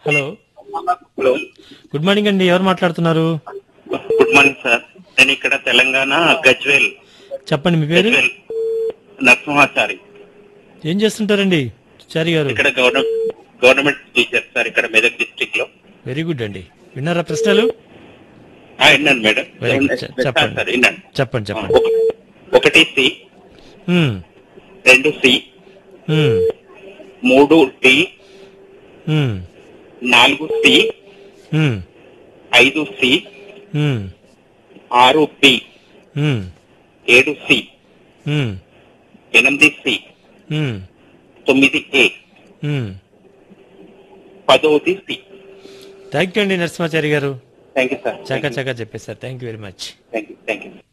Hello hello good morning అండి ఎవరు మాట్లాడుతున్నారు గుడ్ మార్నింగ్ సార్ నేను ఇక్కడ తెలంగాణ గజ్వేల్ చెప్పండి మీ పేరు గజ్వేల్ నరసింహాచారి ఏం చేస్తుంటారండి చారి గారు ఇక్కడ గవర్నమెంట్ గవర్నమెంట్ టీచర్ సార్ ఇక్కడ మెదక్ డిస్ట్రిక్ట్ లో వెరీ గుడ్ అండి విన్నారా ప్రశ్నలు ఆ, విన్నాను మేడం Very good, sir. చెప్పండి. సార్ విన్నాను చెప్పండి ఆ, చెప్పండి ఒక- ఒకటి సి ఉమ్, రెండు సి ఉమ్, మూడు డి ఉమ్, నాలుగు సి ఉమ్, ఐదు సి ఉమ్, ఆరు బి ఉమ్, ఏడు సి ఉమ్, ఎనిమిది సి ఉమ్, తొమ్మిది ఏ ఉమ్. పదోది సి థ్యాంక్ యూ అండి Narasimhachari garu thank you sir చకా చకా చెప్పేశారు thank you very much thank you thank you